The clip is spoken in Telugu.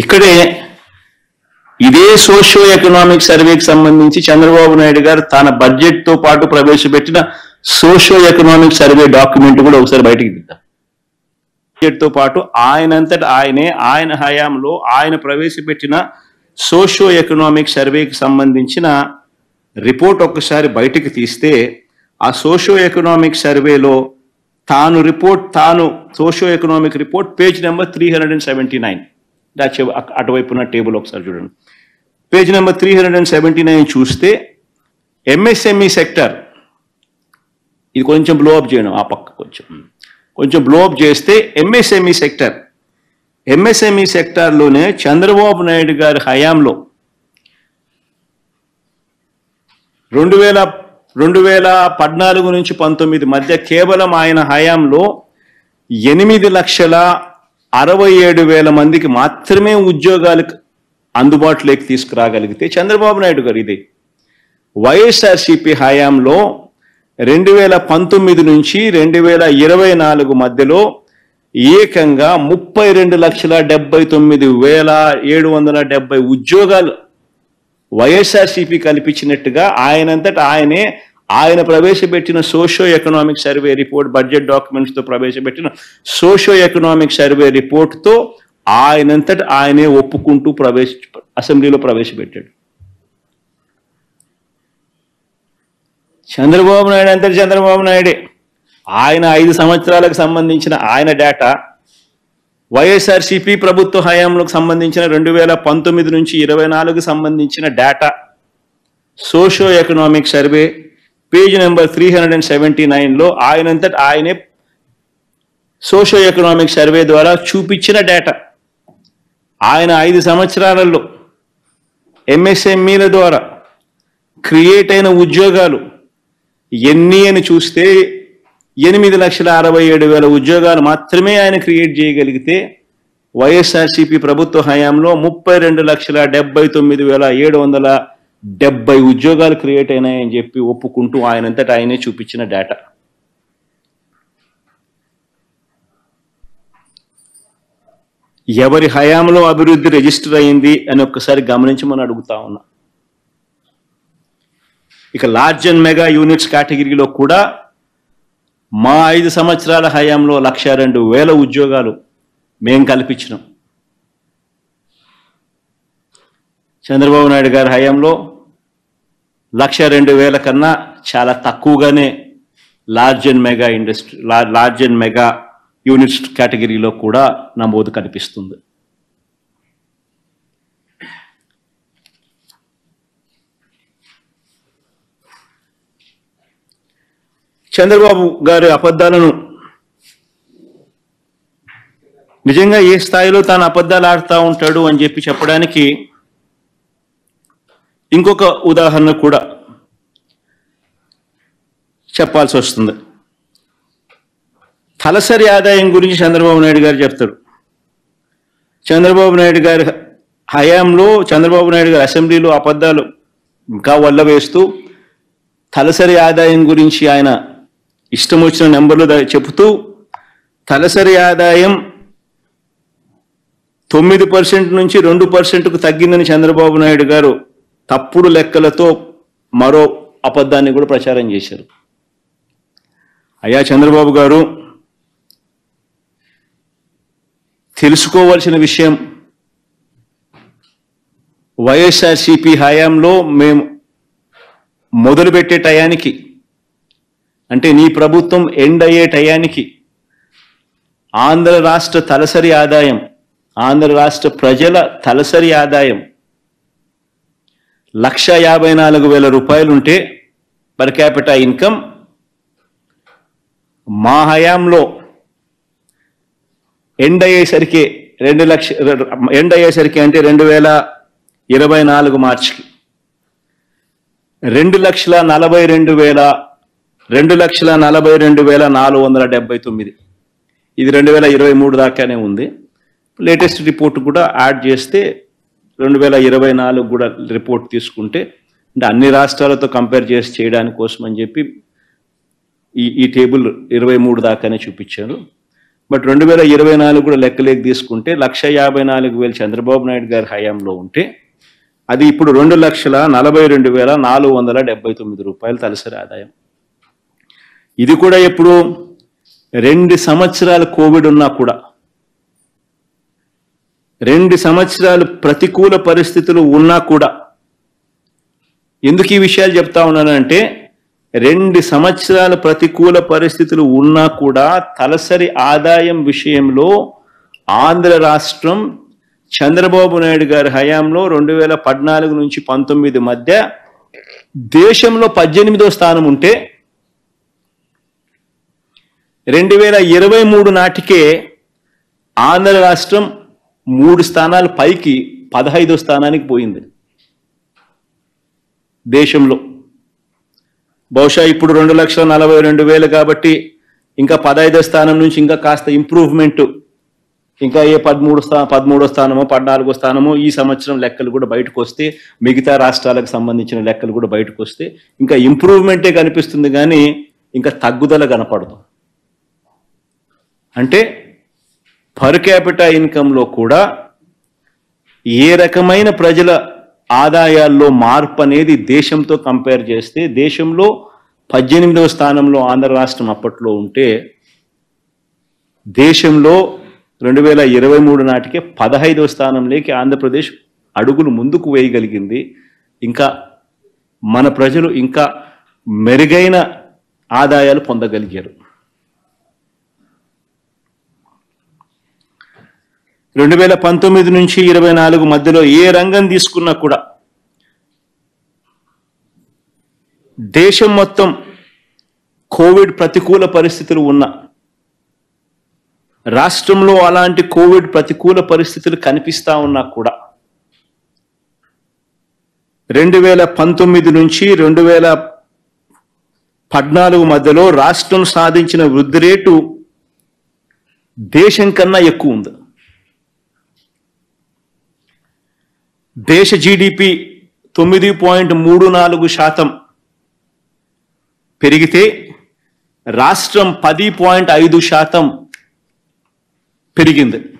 ఇక్కడే ఇదే సోషియో ఎకనామిక్ సర్వేకి సంబంధించి చంద్రబాబు నాయుడు గారు తన బడ్జెట్ తో పాటు ప్రవేశపెట్టిన సోషియో ఎకనామిక్ సర్వే డాక్యుమెంట్ కూడా ఒకసారి బయటికి తీద్దాం బడ్జెట్ తో పాటు ఆయనంతట ఆయనే ఆయన హయాంలో ఆయన ప్రవేశపెట్టిన సోషియో ఎకనామిక్ సర్వేకి సంబంధించిన రిపోర్ట్ ఒక్కసారి బయటికి తీస్తే ఆ సోషియో ఎకనామిక్ సర్వేలో తాను రిపోర్ట్ తాను socio economic report page number three hundred and seventy nine అటువైపున టేబుల్ ఒకసారి చూడండి page number three hundred and seventy nine చూస్తే ఎంఎస్ఎంఈ సెక్టర్ ఇది కొంచెం బ్లో అప్ చేయడం ఆ పక్క కొంచెం కొంచెం బ్లో అప్ చేస్తే ఎంఎస్ఎంఈ సెక్టర్ ఎంఎస్ఎంఈ సెక్టార్లోనే చంద్రబాబు నాయుడు గారి హయాంలో రెండు వేల రెండు వేల పద్నాలుగు నుంచి పంతొమ్మిది మధ్య కేవలం ఆయన హయాంలో ఎనిమిది లక్షల అరవై ఏడు వేల మందికి మాత్రమే ఉద్యోగాలు అందుబాటులోకి తీసుకురాగలిగితే చంద్రబాబు నాయుడు గారు ఇది వైఎస్ఆర్సిపి హయాంలో రెండు వేల పంతొమ్మిది నుంచి రెండు వేల ఇరవై నాలుగు మధ్యలో ఏకంగా ముప్పై రెండు లక్షల డెబ్బై తొమ్మిది వేల ఏడు వందల డెబ్బై ఉద్యోగాలు వైఎస్ఆర్సీపీ కల్పించినట్టుగా ఆయనంతట ఆయనే ఆయన ప్రవేశపెట్టిన socio economic survey report budget documents తో ప్రవేశపెట్టిన సోషో ఎకనామిక్ సర్వే రిపోర్ట్ తో ఆయనంతట ఆయనే ఒప్పుకుంటూ ప్రవేశ అసెంబ్లీలో ప్రవేశపెట్టాడు చంద్రబాబు నాయుడు అంతటి చంద్రబాబు నాయుడే ఆయన ఐదు సంవత్సరాలకు సంబంధించిన ఆయన డేటా వైఎస్ఆర్సిపి ప్రభుత్వ హయాంలకు సంబంధించిన రెండు వేల పంతొమ్మిది నుంచి ఇరవై నాలుగు సంబంధించిన data socio economic survey page number three hundred and seventy నైన్లో ఆయనంతట ఆయనే సోషో ఎకనామిక్ సర్వే ద్వారా చూపించిన డేటా ఆయన ఐదు సంవత్సరాలలో ఎంఎస్ఎంఈల ద్వారా క్రియేట్ అయిన ఉద్యోగాలు ఎన్ని అని చూస్తే ఎనిమిది లక్షల అరవై ఏడు వేల ఉద్యోగాలు మాత్రమే ఆయన క్రియేట్ చేయగలిగితే వైఎస్ఆర్సీపీ ప్రభుత్వ హయాంలో ముప్పై రెండు లక్షల డెబ్బై తొమ్మిది వేల ఏడు వందల డెబ్బై ఉద్యోగాలు క్రియేట్ అయినాయని చెప్పి ఒప్పుకుంటూ ఆయనంతటా ఆయనే చూపించిన డేటా ఎవరి హయాంలో అభివృద్ధి రిజిస్టర్ అయింది అని ఒక్కసారి గమనించమని అడుగుతా ఉన్నా ఇక లార్జ్ అండ్ మెగా యూనిట్స్ కేటగిరీలో కూడా మా ఐదు సంవత్సరాల హయాంలో లక్ష రెండు వేల ఉద్యోగాలు మేం కల్పించినాం చంద్రబాబు నాయుడు గారి హయాంలో లక్ష రెండు వేల కన్నా చాలా తక్కువగానే large and mega industry large and mega units కేటగిరీలో కూడా నమోదు కనిపిస్తుంది చంద్రబాబు గారి అబద్ధాలను నిజంగా ఏ స్థాయిలో తాను అబద్ధాలు ఆడుతూ ఉంటాడు అని చెప్పి చెప్పడానికి ఇంకొక ఉదాహరణ కూడా చెప్పాల్సి వస్తుంది తలసరి ఆదాయం గురించి చంద్రబాబు నాయుడు గారు చెప్తాడు చంద్రబాబు నాయుడు గారి హయాంలో చంద్రబాబు నాయుడు గారి అసెంబ్లీలో అబద్ధాలు ఇంకా వల్ల వేస్తూ తలసరి ఆదాయం గురించి ఆయన ఇష్టం వచ్చిన నెంబర్లు ద- చెబుతూ తలసరి ఆదాయం తొమ్మిది పర్సెంట్ నుంచి రెండు పర్సెంట్కు తగ్గిందని చంద్రబాబు నాయుడు గారు తప్పుడు లెక్కలతో మరో అబద్ధాన్ని కూడా ప్రచారం చేశారు అయ్యా చంద్రబాబు గారు తెలుసుకోవాల్సిన విషయం వైఎస్ఆర్సిపి హయాంలో మేము మొదలుపెట్టే టయానికి అంటే నీ ప్రభుత్వం ఎండ్ అయ్యే టయానికి ఆంధ్ర రాష్ట్ర తలసరి ఆదాయం ఆంధ్ర రాష్ట్ర ప్రజల తలసరి ఆదాయం లక్ష యాభై నాలుగు వేల రూపాయలుంటే పర్ క్యాపిటా ఇన్కమ్ మా హయాంలో ఎండ్ అయ్యేసరికి రెండు లక్ష ఎండ్ అయ్యేసరికి అంటే రెండు వేల ఇరవై నాలుగు మార్చికి రెండు లక్షల నలభై రెండు వేల రెండు లక్షల నలభై రెండు వేల నాలుగు వందల డెబ్బై తొమ్మిది ఇది రెండు వేల ఇరవై మూడు దాకానే ఉంది లేటెస్ట్ రిపోర్ట్ కూడా యాడ్ చేస్తే రెండు వేల ఇరవై నాలుగు కూడా రిపోర్ట్ తీసుకుంటే అంటే అన్ని రాష్ట్రాలతో కంపేర్ చేసి చేయడానికి కోసం అని చెప్పి ఈ ఈ టేబుల్ ఇరవై మూడు దాకానే చూపించారు బట్ రెండు వేల ఇరవై నాలుగు కూడా లెక్కలేకి తీసుకుంటే లక్ష యాభై నాలుగు వేలు చంద్రబాబు నాయుడు గారి హయాంలో ఉంటే అది ఇప్పుడు రెండు లక్షల నలభై రెండు వేల నాలుగు వందల డెబ్బై తొమ్మిది రూపాయలు తలసరి ఆదాయం ఇది కూడా ఎప్పుడు రెండు సంవత్సరాలు కోవిడ్ ఉన్నా కూడా రెండు సంవత్సరాలు ప్రతికూల పరిస్థితులు ఉన్నా కూడా ఎందుకు ఈ విషయాలు చెప్తా ఉన్నానంటే రెండు సంవత్సరాల ప్రతికూల పరిస్థితులు ఉన్నా కూడా తలసరి ఆదాయం విషయంలో ఆంధ్ర రాష్ట్రం చంద్రబాబు నాయుడు గారి హయాంలో రెండు వేల పద్నాలుగు నుంచి పంతొమ్మిది మధ్య దేశంలో పద్దెనిమిదో స్థానం ఉంటే రెండు వేల ఇరవై మూడు నాటికే ఆంధ్ర రాష్ట్రం మూడు స్థానాలు పైకి పదహైదో స్థానానికి పోయింది దేశంలో బహుశా ఇప్పుడు రెండు లక్షల నలభై రెండు వేలు కాబట్టి ఇంకా పదహైదో స్థానం నుంచి ఇంకా కాస్త ఇంప్రూవ్మెంట్ ఇంకా ఏ పదమూడు స్థా పదమూడో స్థానమో పద్నాలుగో స్థానమో ఈ సంవత్సరం లెక్కలు కూడా బయటకు వస్తే మిగతా రాష్ట్రాలకు సంబంధించిన లెక్కలు కూడా బయటకు వస్తే ఇంకా ఇంప్రూవ్మెంటే కనిపిస్తుంది కానీ ఇంకా తగ్గుదల కనపడదు అంటే పర్ క్యాపిటల్ ఇన్కంలో కూడా ఏ రకమైన ప్రజల ఆదాయాల్లో మార్పు అనేది దేశంతో కంపేర్ చేస్తే దేశంలో పద్దెనిమిదవ స్థానంలో ఆంధ్ర రాష్ట్రం అప్పట్లో ఉంటే దేశంలో రెండు వేల ఇరవై మూడు నాటికే పదహైదవ స్థానంలోకి ఆంధ్రప్రదేశ్ అడుగులు ముందుకు వేయగలిగింది ఇంకా మన ప్రజలు ఇంకా మెరుగైన ఆదాయాలు పొందగలిగారు రెండు వేల పంతొమ్మిది నుంచి ఇరవై నాలుగు మధ్యలో ఏ రంగం తీసుకున్నా కూడా దేశం మొత్తం కోవిడ్ ప్రతికూల పరిస్థితులు ఉన్న రాష్ట్రంలో అలాంటి కోవిడ్ ప్రతికూల పరిస్థితులు కనిపిస్తా ఉన్నా కూడా రెండు వేల పంతొమ్మిది నుంచి రెండు వేల పద్నాలుగు మధ్యలో రాష్ట్రం సాధించిన వృద్ధి రేటు దేశం కన్నా ఎక్కువ ఉంది దేశ జీడిపి తొమ్మిది పాయింట్ మూడు నాలుగు శాతం పెరిగితే రాష్ట్రం పది పాయింట్ ఐదు శాతం పెరిగింది